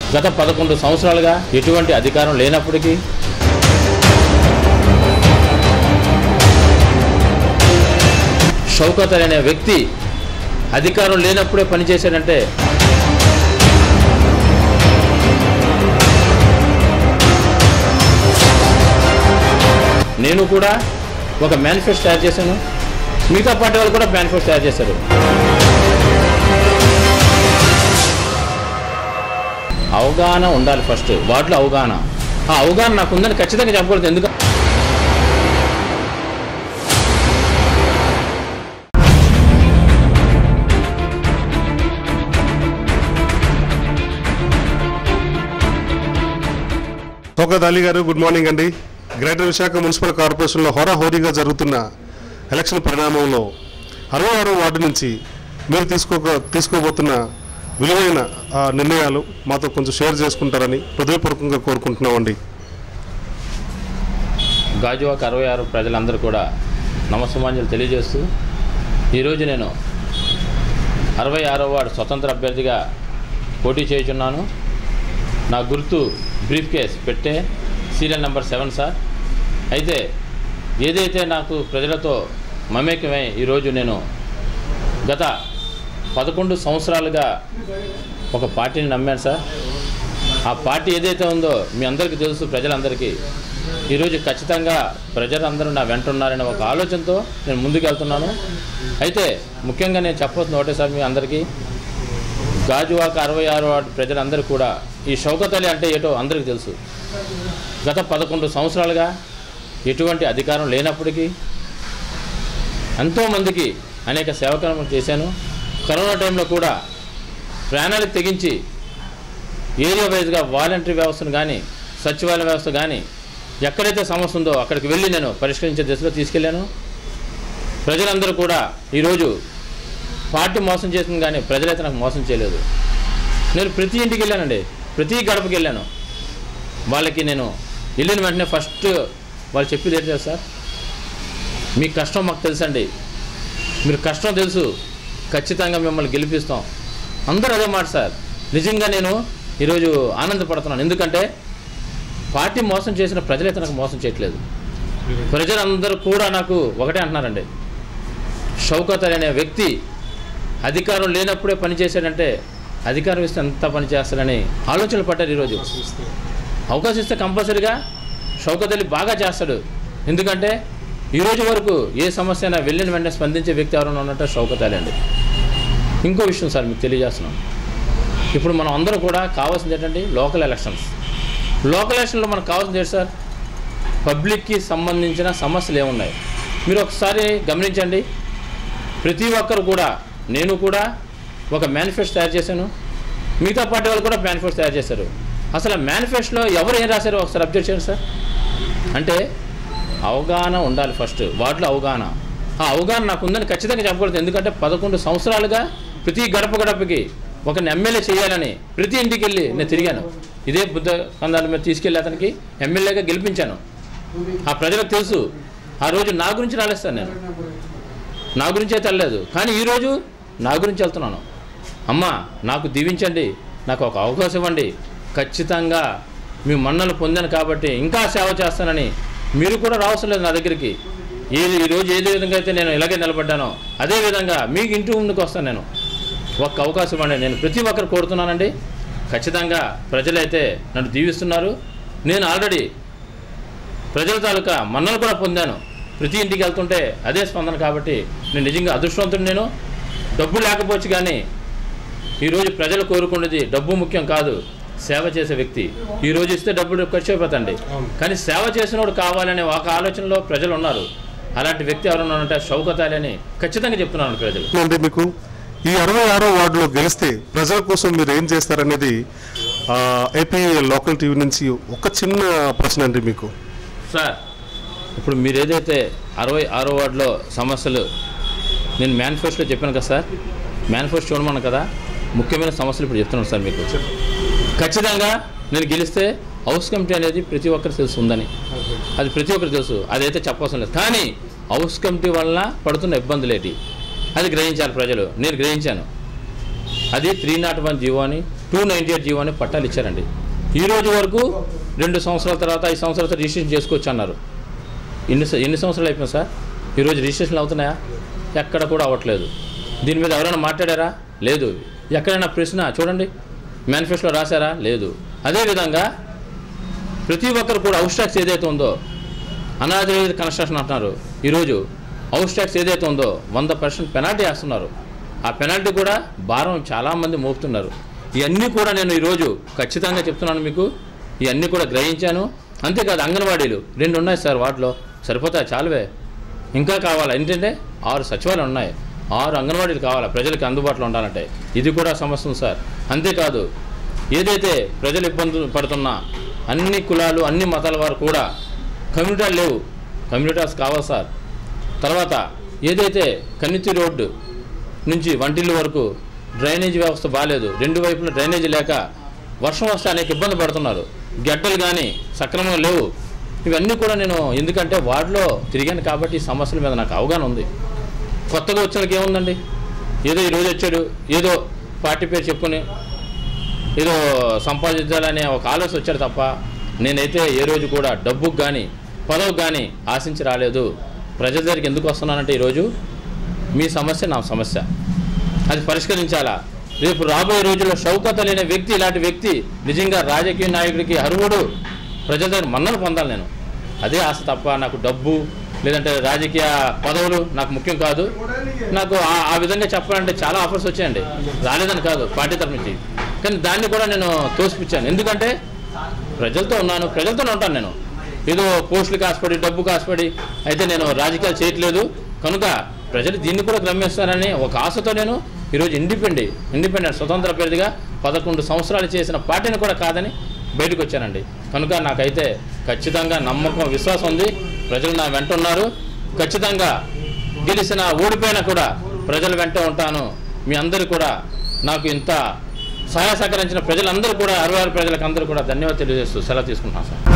గత పదకొండు సంవత్సరాలుగా ఎటువంటి అధికారం లేనప్పటికీ షౌకత్ అనే వ్యక్తి అధికారం లేనప్పుడే పనిచేశాడంటే నేను కూడా ఒక మేనిఫెస్టో తయారు చేశాను మిగతా పార్టీ వాళ్ళు కూడా మేనిఫెస్టో తయారు చేశారు అవగాహన ఉండాలి ఫస్ట్ వాటిలో అవగాహన ఆ అవగాహన నాకు ఉందని ఖచ్చితంగా చెప్పకూడదు ఎందుకు తోకద్ అలీ గారు గుడ్ మార్నింగ్ అండి గ్రేటర్ విశాఖ మున్సిపల్ కార్పొరేషన్లో హోరాహోరీగా జరుగుతున్న ఎలక్షన్ పరిణామంలో అరవై ఆరో వార్డు నుంచి మీరు తీసుకోక తీసుకోబోతున్న విలువైన ఆ, నిర్ణయాలు మాతో కొంచెం షేర్ చేసుకుంటారని హృదయపూర్వకంగా కోరుకుంటున్నామండి గాజువాక అరవై ఆరు ప్రజలందరూ కూడా నమస్సమాంజలు తెలియజేస్తూ ఈరోజు నేను అరవై ఆరో వార్డు స్వతంత్ర అభ్యర్థిగా పోటీ చేయుచున్నాను నా గుర్తు బ్రీఫ్ కేస్ పెట్టే సీరియల్ నెంబర్ సెవెన్ సార్ అయితే ఏదైతే నాకు ప్రజలతో మమేకమై ఈరోజు నేను గత పదకొండు సంవత్సరాలుగా ఒక పార్టీని నమ్మాను సార్ ఆ పార్టీ ఏదైతే ఉందో మీ అందరికీ తెలుసు ప్రజలందరికీ ఈరోజు ఖచ్చితంగా ప్రజలందరూ నా వెంట ఉన్నారనే ఒక ఆలోచనతో నేను ముందుకు వెళ్తున్నాను అయితే ముఖ్యంగా నేను చెప్పవలసిన ఒకటే సార్ మీ అందరికీ గాజువాక అరవై ఆరు వార్డు ప్రజలందరూ కూడా ఈ షౌకత్ అలీ అంటే ఏటో అందరికీ తెలుసు గత పదకొండు సంవత్సరాలుగా ఎటువంటి అధికారం లేనప్పటికీ ఎంతోమందికి అనేక సేవకర్మలు చేశాను కరోనా టైంలో కూడా ప్రాణాలకు తెగించి ఏరియా వైజ్గా వాలంటరీ వ్యవస్థను కానీ సచివాలయ వ్యవస్థ కానీ ఎక్కడైతే సమస్య ఉందో అక్కడికి వెళ్ళి నేను పరిష్కరించే దిశలో తీసుకెళ్ళాను ప్రజలందరూ కూడా ఈరోజు పార్టీ మోసం చేసింది కానీ ప్రజలైతే నాకు మోసం చేయలేదు నేను ప్రతి ఇంటికి వెళ్ళానండి ప్రతి గడపకి వెళ్ళాను వాళ్ళకి నేను వెళ్ళిన వెంటనే ఫస్ట్ వాళ్ళు చెప్పేది ఏంటి తెలుసా సార్ మీ కష్టం మాకు తెలుసండి మీరు కష్టం తెలుసు ఖచ్చితంగా మిమ్మల్ని గెలిపిస్తాం అందరూ అదే మాట సార్ నిజంగా నేను ఈరోజు ఆనందపడుతున్నాను ఎందుకంటే పార్టీ మోసం చేసిన ప్రజలైతే నాకు మోసం చేయట్లేదు ప్రజలందరూ కూడా నాకు ఒకటే అంటున్నారండి షౌకత్ అలీ అనే వ్యక్తి అధికారం లేనప్పుడే పనిచేశాడంటే అధికారం ఇస్తే ఎంత పని చేస్తాడని ఆలోచనలు పడ్డారు ఈరోజు అవకాశం ఇస్తే కంపల్సరీగా షౌకత్ అలీ బాగా చేస్తాడు ఎందుకంటే ఈ రోజు వరకు ఏ సమస్య అయినా వెళ్ళిన వెంటనే స్పందించే వ్యక్తి ఎవరైనా ఉన్నట్టే షౌకత్ అలీ అండి ఇంకో విషయం సార్ మీకు తెలియజేస్తున్నాం ఇప్పుడు మనం అందరూ కూడా కావాల్సింది ఏంటంటే లోకల్ ఎలక్షన్స్ లోకల్ ఎలక్షన్లో మనకు కావాల్సింది ఏంటి సార్ పబ్లిక్కి సంబంధించిన సమస్యలు ఏమున్నాయి మీరు ఒకసారి గమనించండి ప్రతి ఒక్కరు కూడా నేను కూడా ఒక మేనిఫెస్టో తయారు చేశాను మిగతా పార్టీ వాళ్ళు కూడా మేనిఫెస్టో తయారు చేశారు అసలు మేనిఫెస్టోలో ఎవరు ఏం రాశారో ఒకసారి అబ్జర్వ్ చేయండి సార్ అంటే అవగాహన ఉండాలి ఫస్ట్ వాటిలో అవగాహన ఆ అవగాహన నాకు ఉందని ఖచ్చితంగా చెప్పకూడదు ఎందుకంటే పదకొండు సంవత్సరాలుగా ప్రతి గడప గడపకి ఒక ఎమ్మెల్యే చేయాలని ప్రతి ఇంటికి వెళ్ళి నేను తిరిగాను ఇదే బుద్ధ కందాల మీద తీసుకెళ్ళి అతనికి ఎమ్మెల్యేగా గెలిపించాను ఆ ప్రజలకు తెలుసు ఆ రోజు నా గురించి రాలేదు సార్ నేను నా గురించి అయితే వెళ్ళలేదు కానీ ఈరోజు నా గురించి వెళ్తున్నాను అమ్మా నాకు దీవించండి నాకు ఒక అవకాశం ఇవ్వండి ఖచ్చితంగా మీ మన్నలు పొందాను కాబట్టి ఇంకా సేవ చేస్తానని మీరు కూడా రావసరం లేదు నా దగ్గరికి ఏది ఈరోజు ఏదే విధంగా అయితే నేను ఇలాగే నిలబడ్డానో అదే విధంగా మీకు ఇంటి ముందుకు వస్తాను నేను ఒక్క అవకాశం ఇవ్వండి నేను ప్రతి ఒక్కరు కోరుతున్నానండి ఖచ్చితంగా ప్రజలైతే నన్ను దీవిస్తున్నారు నేను ఆల్రెడీ ప్రజల తాలూకా మన్నలు కూడా పొందాను ప్రతి ఇంటికి వెళ్తుంటే అదే స్పందన కాబట్టి నేను నిజంగా అదృష్టవంతుడు నేను డబ్బు లేకపోవచ్చు కానీ ఈరోజు ప్రజలు కోరుకునేది డబ్బు ముఖ్యం కాదు సేవ చేసే వ్యక్తి ఈ రోజు ఇస్తే డబ్బులు ఖర్చు అయిపోతండి కానీ సేవ చేసినోడు కావాలనే ఒక ఆలోచనలో ప్రజలు ఉన్నారు అలాంటి వ్యక్తి ఎవరైనా ఉంటే షౌకత్ అలీ అని ఖచ్చితంగా చెప్తున్నాను ప్రజలు అంటే మీకు ఈ అరవై ఆరో వార్డులో గెలిస్తే ప్రజల కోసం మీరు ఏం చేస్తారనేది ఆ, ఏపీ లోకల్ టీవీ నుంచి ఒక చిన్న ప్రశ్న అండి మీకు సార్ ఇప్పుడు మీరు ఏదైతే అరవై ఆరో వార్డులో సమస్యలు నేను మేనిఫెస్టోలో చెప్పాను కదా సార్ మేనిఫెస్టో చూడమన్నాను కదా ముఖ్యమైన సమస్యలు ఇప్పుడు చెప్తున్నాను సార్ మీకు ఖచ్చితంగా నేను గెలిస్తే హౌస్ కమిటీ అనేది ప్రతి ఒక్కరికి తెలుసు ఉందని అది ప్రతి ఒక్కరికి తెలుసు అదైతే చెప్పవలసిన లేదు కానీ హౌస్ కమిటీ వల్ల పడుతున్న ఇబ్బందులు ఏంటి అది గ్రహించాలి ప్రజలు నేను గ్రహించాను అది త్రీ నాట్ వన్ జీవో అని టూ నైంటీ ఎయిట్ జీవో అని పట్టాలు ఇచ్చారండి ఈ రోజు వరకు రెండు సంవత్సరాల తర్వాత ఐదు సంవత్సరాల తర్వాత రిజిస్ట్రేషన్ చేసుకోవచ్చు అన్నారు ఎన్ని స- ఎన్ని సంవత్సరాలు అయిపోయింది సార్ ఈరోజు రిజిస్ట్రేషన్లు అవుతున్నాయా ఎక్కడ కూడా అవ్వట్లేదు దీని మీద ఎవరైనా మాట్లాడారా లేదు ఎక్కడైనా ప్రశ్న చూడండి మేనిఫెస్టోలో రాశారా లేదు అదేవిధంగా ప్రతి ఒక్కరు కూడా హౌస్ ట్యాక్స్ ఏదైతే ఉందో అనాథరైజ్డ్ కన్స్ట్రక్షన్ అంటున్నారు ఈరోజు హౌస్ ట్యాక్స్ ఏదైతే ఉందో వంద పర్సెంట్ పెనాల్టీ వేస్తున్నారు ఆ పెనాల్టీ కూడా భారం చాలామంది మోపుతున్నారు ఇవన్నీ కూడా నేను ఈరోజు ఖచ్చితంగా చెప్తున్నాను మీకు ఇవన్నీ కూడా గ్రహించాను అంతేకాదు అంగన్వాడీలు రెండు ఉన్నాయి సార్ వాటిలో సరిపోతాయి చాలువే ఇంకా కావాలా ఏంటంటే ఆరు సచివాలయం ఉన్నాయి ఆరు అంగన్వాడీలు కావాలా ప్రజలకు అందుబాటులో ఉండాలంటే ఇది కూడా సమస్య ఉంది సార్ అంతేకాదు ఏదైతే ప్రజలు ఇబ్బందులు పడుతున్న అన్ని కులాలు అన్ని మతాల వారు కూడా కమ్యూనిటీలు లేవు కమ్యూనిటీస్ కావాలి సార్ తర్వాత ఏదైతే కన్నితి రోడ్డు నుంచి వంటిల్లు వరకు డ్రైనేజ్ వ్యవస్థ బాగాలేదు రెండు వైపులా డ్రైనేజ్ లేక వర్షం వస్తే అనేక ఇబ్బంది పడుతున్నారు గడ్డలు కానీ సక్రమంగా లేవు ఇవన్నీ కూడా నేను ఎందుకంటే వార్డులో తిరిగాను కాబట్టి ఈ సమస్యల మీద నాకు అవగాహన ఉంది కొత్తగా వచ్చినకి ఏముందండి ఏదో ఈరోజు వచ్చాడు ఏదో పార్టీ పేరు చెప్పుకొని ఏదో సంపాదించాలనే ఒక ఆలోచన వచ్చాడు తప్ప నేనైతే ఏ రోజు కూడా డబ్బుకు కానీ పదవికి కానీ ఆశించి రాలేదు ప్రజల దగ్గరికి ఎందుకు వస్తున్నానంటే ఈరోజు మీ సమస్య నా సమస్య అది పరిష్కరించాలా రేపు రాబోయే రోజుల్లో షౌకత లేని వ్యక్తి ఇలాంటి వ్యక్తి నిజంగా రాజకీయ నాయకుడికి అర్హుడు ప్రజల దగ్గర మన్నలు పొందాలి నేను అదే ఆశ తప్ప నాకు డబ్బు లేదంటే రాజకీయ పదవులు నాకు ముఖ్యం కాదు నాకు ఆ- ఆ విధంగా చెప్పాలంటే చాలా ఆఫర్స్ వచ్చాయండి రాలేదని కాదు పార్టీ తరఫు నుంచి కానీ దాన్ని కూడా నేను తోసిపుచ్చాను ఎందుకంటే ప్రజలతో ఉన్నాను ప్రజలతోనే ఉంటాను నేను ఏదో పోస్టులు కాసుపడి డబ్బు కాసుపడి అయితే నేను రాజకీయాలు చేయట్లేదు కనుక ప్రజలు దీన్ని కూడా గమనిస్తారని ఒక ఆశతో నేను ఈరోజు ఇండిపెండెంట్ ఇండిపెండెంట్ స్వతంత్ర అభ్యర్థిగా పదకొండు సంవత్సరాలు చేసిన పార్టీని కూడా కాదని బయటకు వచ్చానండి కనుక నాకైతే ఖచ్చితంగా నమ్మకం విశ్వాసం ఉంది ప్రజలు నా వెంట ఉన్నారు ఖచ్చితంగా గెలిచిన ఓడిపోయినా కూడా ప్రజల వెంట ఉంటాను మీ అందరూ కూడా నాకు ఇంత సహాయ సహకరించిన ప్రజలందరూ కూడా అరవై ఆరు ప్రజలకు అందరూ కూడా ధన్యవాదాలు తెలియజేస్తూ సెలవు తీసుకుంటున్నాను సార్